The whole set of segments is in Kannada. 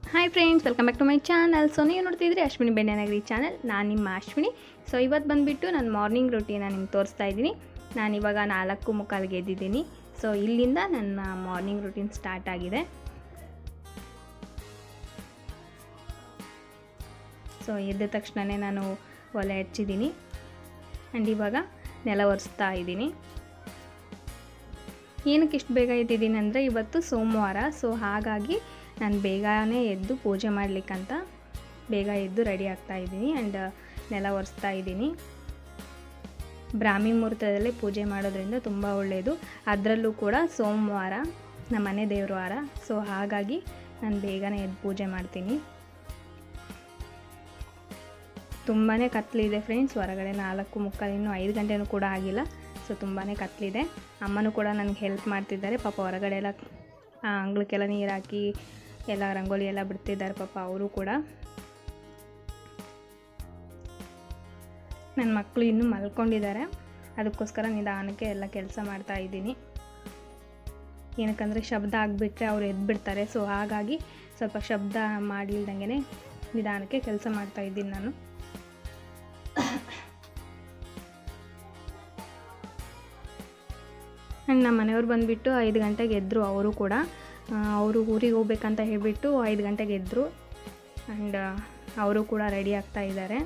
hi friends welcome back to my channel so ನೀವು ನೋಡ್ತಿದ್ರಿ ಅಶ್ವಿನಿ ಬೆಣ್ಣೆನಗರಿ ಚಾನಲ್ ನಾನು ನಿಮ್ಮ ಅಶ್ವಿನಿ ಸೊ ಇವತ್ತು ಬಂದುಬಿಟ್ಟು ನಾನು ಮಾರ್ನಿಂಗ್ ರೊಟೀನ ನಿಮ್ಗೆ ತೋರಿಸ್ತಾ ಇದ್ದೀನಿ ನಾನು ಇವಾಗ ನಾಲ್ಕು ಮುಕ್ಕಾಲಿಗೆ ಎದ್ದಿದ್ದೀನಿ ಸೊ ಇಲ್ಲಿಂದ ನನ್ನ ಮಾರ್ನಿಂಗ್ ರೊಟೀನ್ ಸ್ಟಾರ್ಟ್ ಆಗಿದೆ ಸೊ ಎದ್ದ ತಕ್ಷಣವೇ ನಾನು ಒಲೆ ಹಚ್ಚಿದ್ದೀನಿ ಆ್ಯಂಡ್ ಇವಾಗ ನೆಲ ಒರೆಸ್ತಾ ಇದ್ದೀನಿ ಏನಕ್ಕೆ ಇಷ್ಟು ಬೇಗ ಎದ್ದಿದ್ದೀನಿ ಅಂದರೆ ಇವತ್ತು ಸೋಮವಾರ ಸೊ ಹಾಗಾಗಿ ನಾನು ಬೇಗನೆ ಎದ್ದು ಪೂಜೆ ಮಾಡಲಿಕ್ಕಂತ ಬೇಗ ಎದ್ದು ರೆಡಿ ಆಗ್ತಾ ಇದ್ದೀನಿ ಆ್ಯಂಡ್ ನೆಲ ಒರೆಸ್ತಾ ಇದ್ದೀನಿ ಬ್ರಾಹ್ಮಿ ಮುಹೂರ್ತದಲ್ಲೇ ಪೂಜೆ ಮಾಡೋದ್ರಿಂದ ತುಂಬ ಒಳ್ಳೆಯದು ಅದರಲ್ಲೂ ಕೂಡ ಸೋಮವಾರ ನಮ್ಮ ಮನೆ ದೇವ್ರ ವಾರ ಸೊ ಹಾಗಾಗಿ ನಾನು ಬೇಗನೆ ಎದ್ದು ಪೂಜೆ ಮಾಡ್ತೀನಿ ತುಂಬಾ ಕತ್ಲಿದೆ ಫ್ರೆಂಡ್ಸ್ ಹೊರಗಡೆ ನಾಲ್ಕು ಮುಕ್ಕಾಲು ಇನ್ನೂ ಐದು ಗಂಟೆನೂ ಕೂಡ ಆಗಿಲ್ಲ ಸೊ ತುಂಬಾ ಕತ್ಲಿದೆ ಅಮ್ಮನೂ ಕೂಡ ನನಗೆ ಹೆಲ್ಪ್ ಮಾಡ್ತಿದ್ದಾರೆ ಪಾಪ ಹೊರಗಡೆ ಎಲ್ಲ ಅಂಗಳಕ್ಕೆಲ್ಲ ನೀರು ಹಾಕಿ ಎಲ್ಲ ರಂಗೋಲಿ ಎಲ್ಲ ಬಿಡ್ತಿದ್ದಾರೆ ಪಾಪ ಅವರು ಕೂಡ ನನ್ನ ಮಕ್ಕಳು ಇನ್ನೂ ಮಲ್ಕೊಂಡಿದ್ದಾರೆ ಅದಕ್ಕೋಸ್ಕರ ನಿಧಾನಕ್ಕೆ ಎಲ್ಲ ಕೆಲಸ ಮಾಡ್ತಾ ಇದ್ದೀನಿ ಏನಕ್ಕಂದರೆ ಶಬ್ದ ಆಗಿಬಿಟ್ರೆ ಅವ್ರು ಎದ್ಬಿಡ್ತಾರೆ ಸೊ ಹಾಗಾಗಿ ಸ್ವಲ್ಪ ಶಬ್ದ ಮಾಡಿಲ್ದಂಗೆ ನಿಧಾನಕ್ಕೆ ಕೆಲಸ ಮಾಡ್ತಾ ಇದ್ದೀನಿ ನಾನು ಆ್ಯಂಡ್ ನಮ್ಮ ಮನೆಯವ್ರು ಬಂದುಬಿಟ್ಟು ಐದು ಗಂಟೆಗೆ ಎದ್ದರು ಅವರು ಕೂಡ ಅವರು ಊರಿಗೆ ಹೋಗ್ಬೇಕಂತ ಹೇಳಿಬಿಟ್ಟು ಐದು ಗಂಟೆಗೆ ಎದ್ದರು ಆ್ಯಂಡ್ ಅವರು ಕೂಡ ರೆಡಿ ಆಗ್ತಾ ಇದ್ದಾರೆ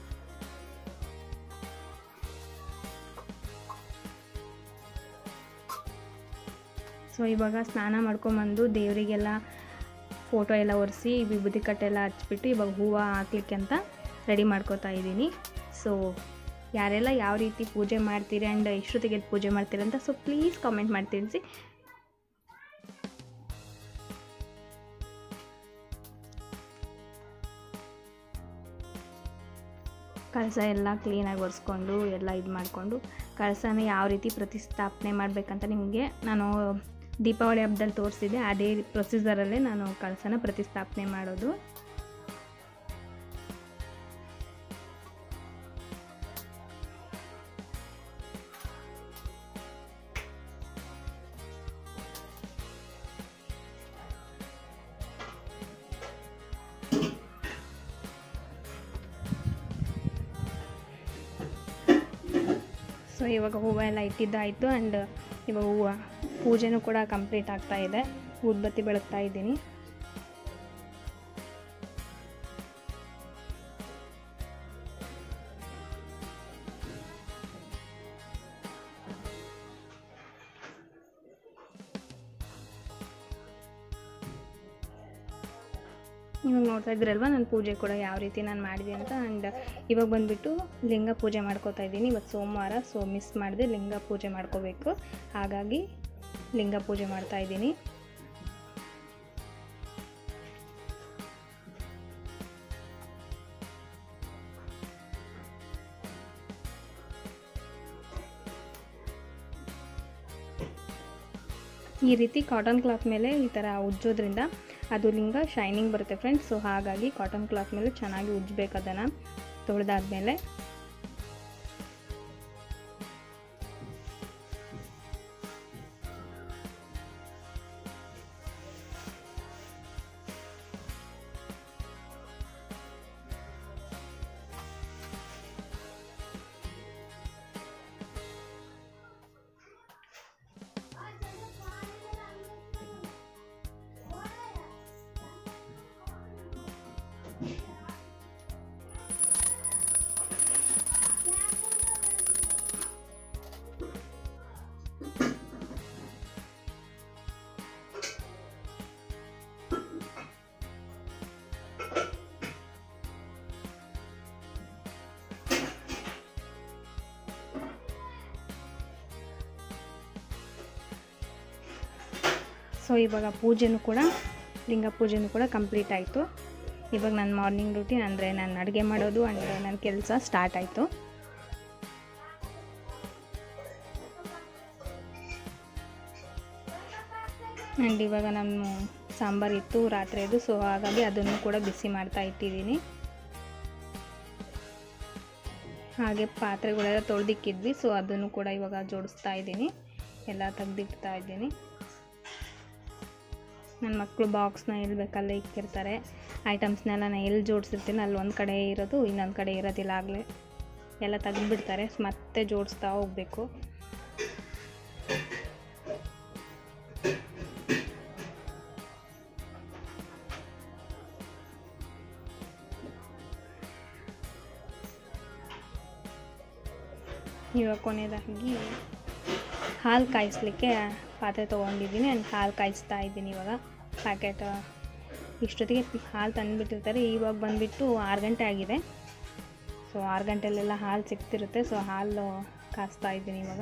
ಸೊ ಇವಾಗ ಸ್ನಾನ ಮಾಡ್ಕೊಂಬಂದು ದೇವರಿಗೆಲ್ಲ ಫೋಟೋ ಎಲ್ಲ ಒರೆಸಿ ವಿಭೂತಿ ಕಟ್ಟೆಲ್ಲ ಹಚ್ಬಿಟ್ಟು ಇವಾಗ ಹೂವು ಹಾಕ್ಲಿಕ್ಕೆ ಅಂತ ರೆಡಿ ಮಾಡ್ಕೋತಾ ಇದ್ದೀನಿ ಸೊ ಯಾರೆಲ್ಲ ಯಾವ ರೀತಿ ಪೂಜೆ ಮಾಡ್ತೀರಿ ಆ್ಯಂಡ್ ಎಷ್ಟೊತ್ತಿಗೆ ಪೂಜೆ ಮಾಡ್ತೀರಿ ಅಂತ ಸೊ ಪ್ಲೀಸ್ ಕಾಮೆಂಟ್ ಮಾಡಿ ತಿಳಿಸಿ ಕಳಸ ಎಲ್ಲ ಕ್ಲೀನಾಗಿ ಒರೆಸ್ಕೊಂಡು ಎಲ್ಲ ಇದು ಮಾಡಿಕೊಂಡು ಕಳಸನ ಯಾವ ರೀತಿ ಪ್ರತಿಷ್ಠಾಪನೆ ಮಾಡಬೇಕಂತ ನಿಮಗೆ ನಾನು ದೀಪಾವಳಿ ಹಬ್ಬದಲ್ಲಿ ತೋರಿಸಿದ್ದೆ ಅದೇ ಪ್ರೊಸೀಜರಲ್ಲೇ ನಾನು ಕಳಸನ ಪ್ರತಿಷ್ಠಾಪನೆ ಮಾಡೋದು ಸೊ ಇವಾಗ ಹೂವು ಎಲ್ಲ ಇಟ್ಟಿದ್ದಾಯಿತು ಆ್ಯಂಡ್ ಇವಾಗ ಹೂವು ಪೂಜೆನೂ ಕೂಡ ಕಂಪ್ಲೀಟ್ ಆಗ್ತಾ ಇದೆ ಊದ್ಬತ್ತಿ ಬೆಳಗ್ತಾ ಇದ್ದೀನಿ ಇವಾಗ ನೋಡ್ತಾ ಇದ್ರಲ್ವ ನನ್ನ ಪೂಜೆ ಕೂಡ ಯಾವ ರೀತಿ ನಾನು ಮಾಡಿದೆ ಅಂತ ಆ್ಯಂಡ್ ಇವಾಗ ಬಂದುಬಿಟ್ಟು ಲಿಂಗ ಪೂಜೆ ಮಾಡ್ಕೋತಾ ಇದ್ದೀನಿ ಇವತ್ತು ಸೋಮವಾರ ಸೊ ಮಿಸ್ ಮಾಡಿದೆ ಲಿಂಗ ಪೂಜೆ ಮಾಡ್ಕೋಬೇಕು ಹಾಗಾಗಿ ಲಿಂಗ ಪೂಜೆ ಮಾಡ್ತಾ ಇದ್ದೀನಿ ಈ ರೀತಿ ಕಾಟನ್ ಕ್ಲಾತ್ ಮೇಲೆ ಈ ಥರ ಉಜ್ಜೋದ್ರಿಂದ ಅದು ಲಿಂಗ ಶೈನಿಂಗ್ ಬರುತ್ತೆ ಫ್ರೆಂಡ್ಸ್ ಸೊ ಹಾಗಾಗಿ ಕಾಟನ್ ಕ್ಲಾತ್ ಮೇಲೆ ಚೆನ್ನಾಗಿ ಉಜ್ಜಬೇಕು ಅದನ್ನು ತೊಳೆದಾದ್ಮೇಲೆ ಸೊ ಇವಾಗ ಪೂಜೆನೂ ಕೂಡ ಲಿಂಗ ಪೂಜೆನೂ ಕೂಡ ಕಂಪ್ಲೀಟ್ ಆಯಿತು ಇವಾಗ ನನ್ನ ಮಾರ್ನಿಂಗ್ ರೂಟೀನ್ ಅಂದರೆ ನಾನು ಅಡುಗೆ ಮಾಡೋದು ಆ್ಯಂಡ್ ನನ್ನ ಕೆಲಸ ಸ್ಟಾರ್ಟ್ ಆಯಿತು ಆ್ಯಂಡ್ ಇವಾಗ ನಾನು ಸಾಂಬಾರು ಇತ್ತು ರಾತ್ರಿದು ಸೊ ಹಾಗಾಗಿ ಅದನ್ನು ಕೂಡ ಬಿಸಿ ಮಾಡ್ತಾ ಇಟ್ಟಿದ್ದೀನಿ ಹಾಗೆ ಪಾತ್ರೆಗಳೆಲ್ಲ ತೊಳೆದಿಕ್ಕಿದ್ವಿ ಸೊ ಅದನ್ನು ಕೂಡ ಇವಾಗ ಜೋಡಿಸ್ತಾ ಇದ್ದೀನಿ ಎಲ್ಲ ತೆಗ್ದಿಡ್ತಾ ಇದ್ದೀನಿ ನನ್ನ ಮಕ್ಕಳು ಬಾಕ್ಸ್ನ ಎಲ್ಲಿ ಬೇಕಲ್ಲೇ ಇಕ್ಕಿರ್ತಾರೆ ಐಟಮ್ಸ್ನೆಲ್ಲ ನಾನು ಎಲ್ಲಿ ಜೋಡಿಸಿರ್ತೀನಿ ಅಲ್ಲಿ ಒಂದು ಕಡೆ ಇರೋದು ಇನ್ನೊಂದು ಕಡೆ ಇರೋದಿಲ್ಲ ಆಗಲೇ ಎಲ್ಲ ತೆಗೆದುಬಿಡ್ತಾರೆ ಮತ್ತೆ ಜೋಡಿಸ್ತಾ ಹೋಗಬೇಕು ಇವಾಗ ಕೊನೆಯದಾಗಿ ಹಾಲು ಕಾಯಿಸ್ಲಿಕ್ಕೆ ಪಾತ್ರೆ ತೊಗೊಂಡಿದ್ದೀನಿ ಆ್ಯಂಡ್ ಹಾಲು ಕಾಯಿಸ್ತಾ ಇದ್ದೀನಿ ಇವಾಗ ಪ್ಯಾಕೆಟ್ ಇಷ್ಟೊತ್ತಿಗೆ ಹಾಲು ತಂದುಬಿಟ್ಟಿರ್ತಾರೆ ಇವಾಗ ಬಂದುಬಿಟ್ಟು ಆರು ಗಂಟೆ ಆಗಿದೆ ಸೊ ಆರು ಗಂಟೆಲೆಲ್ಲ ಹಾಲು ಸಿಗ್ತಿರುತ್ತೆ ಸೊ ಹಾಲು ಕಾಯಿಸ್ತಾ ಇದ್ದೀನಿ ಇವಾಗ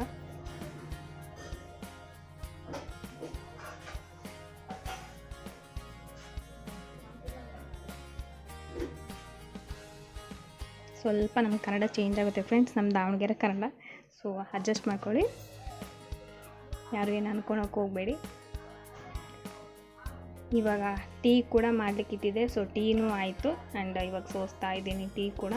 ಸ್ವಲ್ಪ ನಮ್ಮ ಕನ್ನಡ ಚೇಂಜ್ ಆಗುತ್ತೆ ಫ್ರೆಂಡ್ಸ್ ನಮ್ಮ ದಾವಣಗೆರೆ ಕನ್ನಡ ಸೊ ಅಡ್ಜಸ್ಟ್ ಮಾಡ್ಕೊಳ್ಳಿ ಯಾರು ಏನು ಅನ್ಕೊಳಕ್ಕೆ ಹೋಗಬೇಡಿ ಇವಾಗ ಟೀ ಕೂಡ ಮಾಡ್ಲಿಕ್ಕೆ ಇಟ್ಟಿದೆ ಸೊ ಟೀನೂ ಆಯಿತು ಆ್ಯಂಡ್ ಇವಾಗ ಸೋಸ್ತಾ ಇದ್ದೀನಿ ಟೀ ಕೂಡ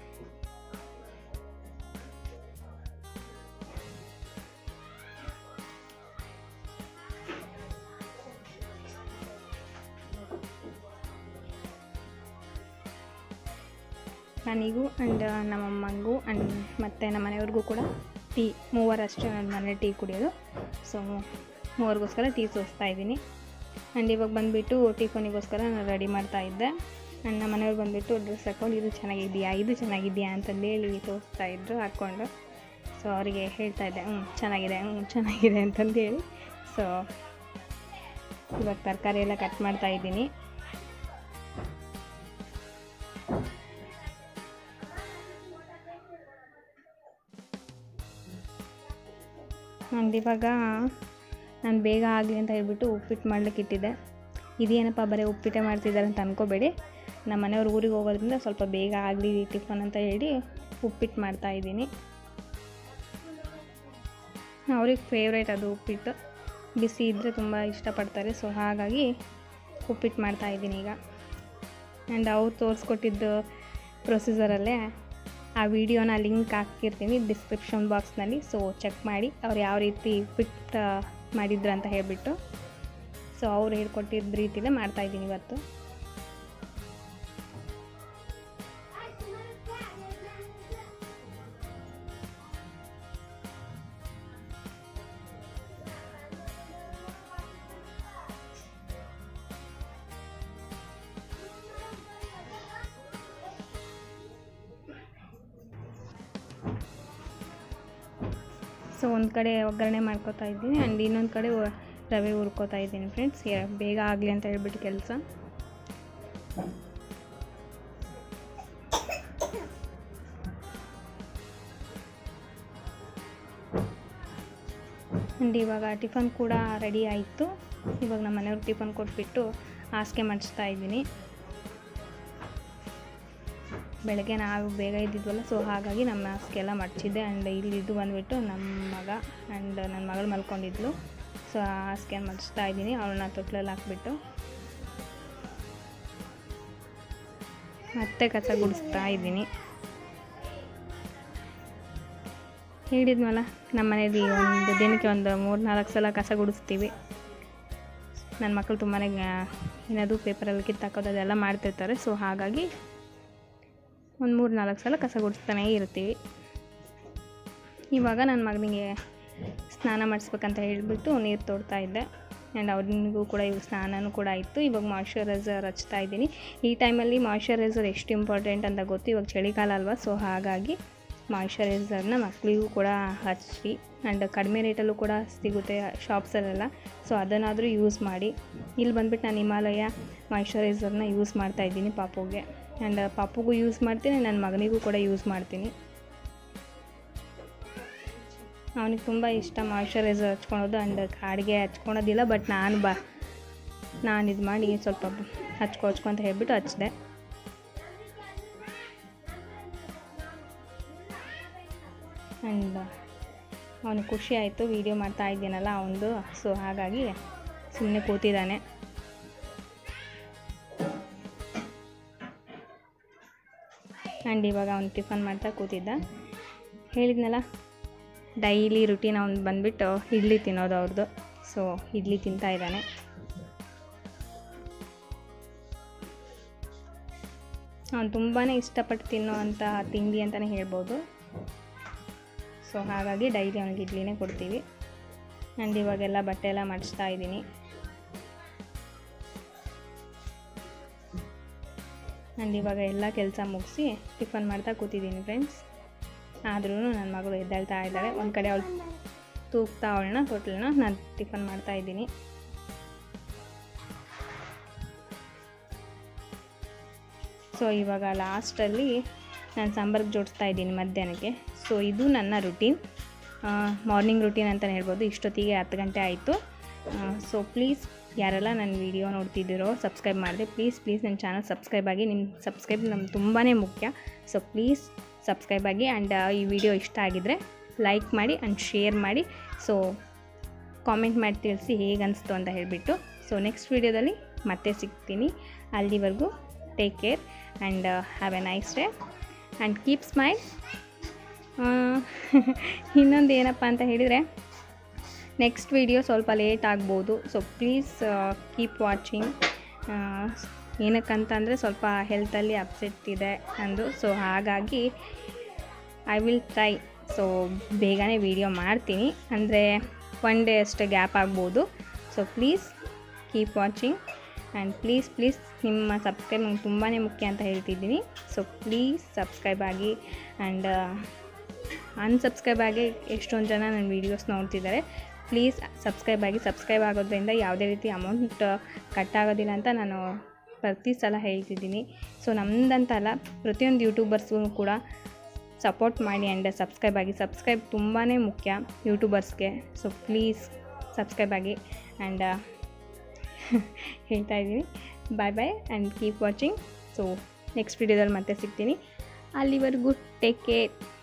ನನಗೂ ಆ್ಯಂಡ್ ನಮ್ಮಮ್ಮಂಗೂ ಆ್ಯಂಡ್ ಮತ್ತು ನಮ್ಮ ಮನೆಯವ್ರಿಗೂ ಕೂಡ ಟೀ ಮೂವರಷ್ಟು ನನ್ನ ಮನೆ ಟೀ ಕುಡಿಯೋದು ಸೊ ಮೂವರಿಗೋಸ್ಕರ ಟೀ ಸೋಸ್ತಾ ಇದ್ದೀನಿ ಆ್ಯಂಡ್ ಇವಾಗ ಬಂದುಬಿಟ್ಟು ಟಿಫನಿಗೋಸ್ಕರ ನಾನು ರೆಡಿ ಮಾಡ್ತಾ ಇದ್ದೆ ಆ್ಯಂಡ್ ನಮ್ಮ ಮನೆಯವ್ರು ಬಂದುಬಿಟ್ಟು ಡ್ರೆಸ್ ಹಾಕ್ಕೊಂಡು ಇದು ಚೆನ್ನಾಗಿದೆಯಾ ಇದು ಚೆನ್ನಾಗಿದೆಯಾ ಅಂತಂದೇಳಿ ತೋರಿಸ್ತಾ ಇದ್ರು ಹಾಕ್ಕೊಂಡು ಸೊ ಅವರಿಗೆ ಹೇಳ್ತಾ ಇದ್ದೆ ಹ್ಞೂ ಚೆನ್ನಾಗಿದೆ ಹ್ಞೂ ಚೆನ್ನಾಗಿದೆ ಅಂತಂದೇಳಿ ಸೊ ಇವಾಗ ತರಕಾರಿ ಎಲ್ಲ ಕಟ್ ಮಾಡ್ತಾ ಇದ್ದೀನಿ ಆ್ಯಂಡ್ ಇವಾಗ ನಾನು ಬೇಗ ಆಗಲಿ ಅಂತ ಹೇಳ್ಬಿಟ್ಟು ಉಪ್ಪಿಟ್ಟು ಮಾಡ್ಲಿಕ್ಕೆ ಇಟ್ಟಿದ್ದೆ ಇದೇನಪ್ಪ ಬರೀ ಉಪ್ಪಿಟ್ಟೆ ಮಾಡ್ತಿದ್ದಾರೆ ಅಂತ ಅನ್ಕೋಬೇಡಿ ನಮ್ಮ ಮನೆಯವ್ರು ಊರಿಗೆ ಹೋಗೋದ್ರಿಂದ ಸ್ವಲ್ಪ ಬೇಗ ಆಗಲಿ ಟಿಫನ್ ಅಂತ ಹೇಳಿ ಉಪ್ಪಿಟ್ಟು ಮಾಡ್ತಾ ಇದ್ದೀನಿ ಅವ್ರಿಗೆ ಫೇವ್ರೇಟ್ ಅದು ಉಪ್ಪಿಟ್ಟು ಬಿಸಿ ಇದ್ದರೆ ತುಂಬ ಇಷ್ಟಪಡ್ತಾರೆ ಸೊ ಹಾಗಾಗಿ ಉಪ್ಪಿಟ್ಟು ಮಾಡ್ತಾ ಇದ್ದೀನಿ ಈಗ ಆ್ಯಂಡ್ ಅವ್ರು ತೋರಿಸ್ಕೊಟ್ಟಿದ್ದು ಪ್ರೊಸೀಜರಲ್ಲೇ ಆ ವಿಡಿಯೋನ ಲಿಂಕ್ ಹಾಕಿರ್ತೀನಿ ಡಿಸ್ಕ್ರಿಪ್ಷನ್ ಬಾಕ್ಸ್ನಲ್ಲಿ ಸೊ ಚೆಕ್ ಮಾಡಿ ಅವ್ರು ಯಾವ ರೀತಿ ಉಪ್ಪಿಟ್ಟು ಮಾಡಿದ್ರು ಅಂತ ಹೇಳಿಬಿಟ್ಟು ಸೊ ಅವ್ರು ಹೇಳ್ಕೊಟ್ಟಿದ್ದ ರೀತಿಲೇ ಮಾಡ್ತಾಯಿದ್ದೀನಿ ಇವತ್ತು ಸೊ ಒಂದು ಕಡೆ ಒಗ್ಗರಣೆ ಮಾಡ್ಕೋತಾ ಇದ್ದೀನಿ ಆ್ಯಂಡ್ ಇನ್ನೊಂದು ಕಡೆ ವ- ರವೆ ಹುರ್ಕೋತಾ ಇದ್ದೀನಿ ಫ್ರೆಂಡ್ಸ್ ಬೇಗ ಆಗಲಿ ಅಂತ ಹೇಳ್ಬಿಟ್ಟು ಕೆಲಸ ಆ್ಯಂಡ್ ಇವಾಗ ಟಿಫನ್ ಕೂಡ ರೆಡಿ ಆಯಿತು ಇವಾಗ ನಮ್ಮ ಮನೆಯವ್ರಿಗೆ ಟಿಫನ್ ಕೊಟ್ಬಿಟ್ಟು ಹಾಸಿಗೆ ಮಡಿಸ್ತಾ ಇದ್ದೀನಿ ಬೆಳಗ್ಗೆ ನಾವು ಬೇಗ ಇದ್ದಿದ್ವಲ್ಲ ಸೊ ಹಾಗಾಗಿ ನಮ್ಮ ಹಾಸಿಗೆ ಎಲ್ಲ ಮಡಚಿದ್ದೆ ಆ್ಯಂಡ್ ಇಲ್ಲಿ ಇದು ಬಂದುಬಿಟ್ಟು ನಮ್ಮ ಮಗ ಆ್ಯಂಡ್ ನನ್ನ ಮಗಳು ಮಲ್ಕೊಂಡಿದ್ಲು ಸೊ ಆ ಹಾಸಿಗೆ ಮಡಿಸ್ತಾ ಇದ್ದೀನಿ ಅವಳನ್ನ ತೊಟ್ಲಲ್ಲಿ ಹಾಕ್ಬಿಟ್ಟು ಮತ್ತೆ ಕಸ ಗುಡಿಸ್ತಾ ಇದ್ದೀನಿ ಹೇಳಿದ್ವಲ್ಲ ನಮ್ಮ ಮನೇಲಿ ಒಂದು ದಿನಕ್ಕೆ ಒಂದು ಮೂರು ನಾಲ್ಕು ಸಲ ಕಸ ಗುಡಿಸ್ತೀವಿ ನನ್ನ ಮಕ್ಕಳು ತುಂಬಾ ಏನದು ಪೇಪರಲ್ಲಿ ಕಿತ್ತಾಕೋದು ಅದೆಲ್ಲ ಮಾಡ್ತಿರ್ತಾರೆ ಸೊ ಹಾಗಾಗಿ ಒಂದು ಮೂರು ನಾಲ್ಕು ಸಲ ಕಸ ಗುಡಿಸ್ತಾನೇ ಇರ್ತೀವಿ ಇವಾಗ ನನ್ನ ಮಗನಿಗೆ ಸ್ನಾನ ಮಾಡಿಸ್ಬೇಕಂತ ಹೇಳಿಬಿಟ್ಟು ನೀರು ತೋಡ್ತಾ ಇದ್ದೆ ಆ್ಯಂಡ್ ಅವನಿಗೂ ಕೂಡ ಇವಾಗ ಸ್ನಾನನೂ ಕೂಡ ಆಯಿತು ಇವಾಗ ಮಾಯ್ಶ್ಚರೈಸರ್ ಹಚ್ತಾ ಇದ್ದೀನಿ ಈ ಟೈಮಲ್ಲಿ ಮಾಯ್ಶ್ಚರೈಸರ್ ಎಷ್ಟು ಇಂಪಾರ್ಟೆಂಟ್ ಅಂತ ಗೊತ್ತು ಇವಾಗ ಚಳಿಗಾಲ ಅಲ್ವಾ ಸೊ ಹಾಗಾಗಿ ಮಾಯ್ಶ್ಚರೈಸರ್ನ ಮಕ್ಕಳಿಗೂ ಕೂಡ ಹಚ್ಚಿ ಆ್ಯಂಡ್ ಕಡಿಮೆ ರೇಟಲ್ಲೂ ಕೂಡ ಸಿಗುತ್ತೆ ಶಾಪ್ಸಲ್ಲೆಲ್ಲ ಸೊ ಅದನ್ನಾದರೂ ಯೂಸ್ ಮಾಡಿ ಇಲ್ಲಿ ಬಂದುಬಿಟ್ಟು ನಾನು ಹಿಮಾಲಯ ಮಾಯ್ಶ್ಚರೈಸರ್ನ ಯೂಸ್ ಮಾಡ್ತಾ ಇದ್ದೀನಿ ಪಾಪುಗೆ ಆ್ಯಂಡ್ ಪಾಪುಗೂ ಯೂಸ್ ಮಾಡ್ತೀನಿ ನನ್ನ ಮಗನಿಗೂ ಕೂಡ ಯೂಸ್ ಮಾಡ್ತೀನಿ ಅವನಿಗೆ ತುಂಬ ಇಷ್ಟ ಮಾಯ್ಶ್ಚರೈಸರ್ ಹಚ್ಕೊಳೋದು ಆ್ಯಂಡ್ ಕಾಡಿಗೆ ಹಚ್ಕೊಳೋದಿಲ್ಲ ಬಟ್ ನಾನು ಬಾ ನಾನು ಇದು ಮಾಡಿ ಸ್ವಲ್ಪ ಹಚ್ಕೊ ಹಚ್ಕೊ ಅಂತ ಹೇಳ್ಬಿಟ್ಟು ಹಚ್ಚಿದೆ ಆ್ಯಂಡ್ ಅವನಿಗೆ ಖುಷಿ ಆಯಿತು ವೀಡಿಯೋ ಮಾಡ್ತಾ ಇದ್ದೀನಲ್ಲ ಅವನದು ಸೊ ಹಾಗಾಗಿ ಸುಮ್ಮನೆ ಕೂತಿದ್ದಾನೆ ಆ್ಯಂಡ್ ಇವಾಗ ಅವ್ನು ಟಿಫನ್ ಮಾಡ್ತಾ ಕೂತಿದ್ದ ಹೇಳಿದ್ನಲ್ಲ ಡೈಲಿ ರುಟೀನ್ ಅವ್ನು ಬಂದುಬಿಟ್ಟು ಇಡ್ಲಿ ತಿನ್ನೋದು ಅವ್ರದ್ದು ಸೊ ಇಡ್ಲಿ ತಿಂತಾ ಇದ್ದಾನೆ ಅವ್ನು ತುಂಬಾ ಇಷ್ಟಪಟ್ಟು ತಿನ್ನುವಂತಹ ತಿಂಡಿ ಅಂತಲೇ ಹೇಳ್ಬೋದು ಸೊ ಹಾಗಾಗಿ ಡೈಲಿ ಅವ್ನಿಗೆ ಇಡ್ಲಿನೇ ಕೊಡ್ತೀವಿ ಆ್ಯಂಡ್ ಇವಾಗೆಲ್ಲ ಬಟ್ಟೆ ಎಲ್ಲ ಮಡಿಸ್ತಾ ಇದ್ದೀನಿ ಆ್ಯಂಡ್ ಇವಾಗ ಎಲ್ಲ ಕೆಲಸ ಮುಗಿಸಿ ಟಿಫನ್ ಮಾಡ್ತಾ ಕೂತಿದ್ದೀನಿ ಫ್ರೆಂಡ್ಸ್ ಆದ್ರೂ ನನ್ನ ಮಗಳು ಎದ್ದೇಳ್ತಾ ಇದ್ದಾಳೆ ಒಂದು ಕಡೆ ಅವಳು ತೂಗ್ತಾ ಅವಳನ್ನ ತೊಟ್ಲನ್ನ ನಾನು ಟಿಫನ್ ಮಾಡ್ತಾ ಇದ್ದೀನಿ ಸೊ ಇವಾಗ ಲಾಸ್ಟಲ್ಲಿ ನಾನು ಸಾಂಬಾರ್ಗೆ ಜೋಡಿಸ್ತಾ ಇದ್ದೀನಿ ಮಧ್ಯಾಹ್ನಕ್ಕೆ ಸೊ ಇದು ನನ್ನ ರುಟೀನ್ ಮಾರ್ನಿಂಗ್ ರುಟೀನ್ ಅಂತಲೇ ಹೇಳ್ಬೋದು ಇಷ್ಟೊತ್ತಿಗೆ ಹತ್ತು ಗಂಟೆ ಆಯಿತು ಸೊ ಪ್ಲೀಸ್ ಯಾರೆಲ್ಲ ನನ್ನ ವಿಡಿಯೋ ನೋಡ್ತಿದ್ದೀರೋ ಸಬ್ಸ್ಕ್ರೈಬ್ ಮಾಡಿದೆ ಪ್ಲೀಸ್ ಪ್ಲೀಸ್ ನನ್ನ ಚಾನಲ್ ಸಬ್ಸ್ಕ್ರೈಬ್ ಆಗಿ ನಿಮ್ಮ ಸಬ್ಸ್ಕ್ರೈಬ್ ನಮ್ಗೆ ತುಂಬಾ ಮುಖ್ಯ ಸೊ ಪ್ಲೀಸ್ ಸಬ್ಸ್ಕ್ರೈಬ್ ಆಗಿ ಆ್ಯಂಡ್ ಈ ವಿಡಿಯೋ ಇಷ್ಟ ಆಗಿದ್ದರೆ ಲೈಕ್ ಮಾಡಿ ಆ್ಯಂಡ್ ಶೇರ್ ಮಾಡಿ ಸೊ ಕಾಮೆಂಟ್ ಮಾಡಿ ತಿಳಿಸಿ ಹೇಗೆ ಅನಿಸ್ತು ಅಂತ ಹೇಳಿಬಿಟ್ಟು ಸೊ ನೆಕ್ಸ್ಟ್ ವೀಡಿಯೋದಲ್ಲಿ ಮತ್ತೆ ಸಿಗ್ತೀನಿ ಅಲ್ಲಿವರೆಗೂ take care and have a nice day and keep smile ಇನ್ನೊಂದು ಏನಪ್ಪ ಅಂತ ಹೇಳಿದರೆ ನೆಕ್ಸ್ಟ್ ವಿಡಿಯೋ ಸ್ವಲ್ಪ ಲೇಟ್ ಆಗ್ಬೋದು ಸೊ ಪ್ಲೀಸ್ ಕೀಪ್ ವಾಚಿಂಗ್ ಏನಕ್ಕಂತಂದರೆ ಸ್ವಲ್ಪ ಹೆಲ್ತಲ್ಲಿ ಅಪ್ಸೆಟ್ ಇದೆ ಅಂದು ಸೊ ಹಾಗಾಗಿ ಐ ವಿಲ್ ಟ್ರೈ ಸೊ ಬೇಗನೆ ವೀಡಿಯೋ ಮಾಡ್ತೀನಿ ಅಂದರೆ ಒನ್ ಡೇ ಅಷ್ಟೇ ಗ್ಯಾಪ್ ಆಗ್ಬೋದು so please keep watching and please please ನಿಮ್ಮ ಸಬ್ಸ್ಕ್ರೈಬ್ ನಂಗೆ ತುಂಬಾ ಮುಖ್ಯ ಅಂತ ಹೇಳ್ತಿದ್ದೀನಿ ಸೊ ಪ್ಲೀಸ್ ಸಬ್ಸ್ಕ್ರೈಬ್ ಆಗಿ ಆ್ಯಂಡ್ ಅನ್ಸಬ್ಸ್ಕ್ರೈಬ್ ಆಗಿ ಎಷ್ಟೊಂದು ಜನ ನನ್ನ ವೀಡಿಯೋಸ್ ನೋಡ್ತಿದ್ದಾರೆ ಪ್ಲೀಸ್ ಸಬ್ಸ್ಕ್ರೈಬ್ ಆಗಿ ಸಬ್ಸ್ಕ್ರೈಬ್ ಆಗೋದ್ರಿಂದ ಯಾವುದೇ ರೀತಿ ಅಮೌಂಟ್ ಕಟ್ ಆಗೋದಿಲ್ಲ ಅಂತ ನಾನು ಪ್ರತಿ ಸಲ ಹೇಳ್ತಿದ್ದೀನಿ ಸೊ ನಮ್ಮದಂತಲ್ಲ ಪ್ರತಿಯೊಂದು ಯೂಟ್ಯೂಬರ್ಸ್ಗೂ ಕೂಡ ಸಪೋರ್ಟ್ ಮಾಡಿ ಆ್ಯಂಡ್ ಸಬ್ಸ್ಕ್ರೈಬ್ ಆಗಿ ಸಬ್ಸ್ಕ್ರೈಬ್ ತುಂಬಾ ಮುಖ್ಯ ಯೂಟ್ಯೂಬರ್ಸ್ಗೆ ಸೊ ಪ್ಲೀಸ್ ಸಬ್ಸ್ಕ್ರೈಬ್ ಆಗಿ ಆ್ಯಂಡ್ ಹೇಳ್ತಾ ಇದ್ದೀನಿ bye bye and keep watching so next ವೀಡಿಯೋದಲ್ಲಿ ಮತ್ತೆ ಸಿಗ್ತೀನಿ ಅಲ್ಲಿವರೆಗೂ ಟೇಕ್ ಕೇರ್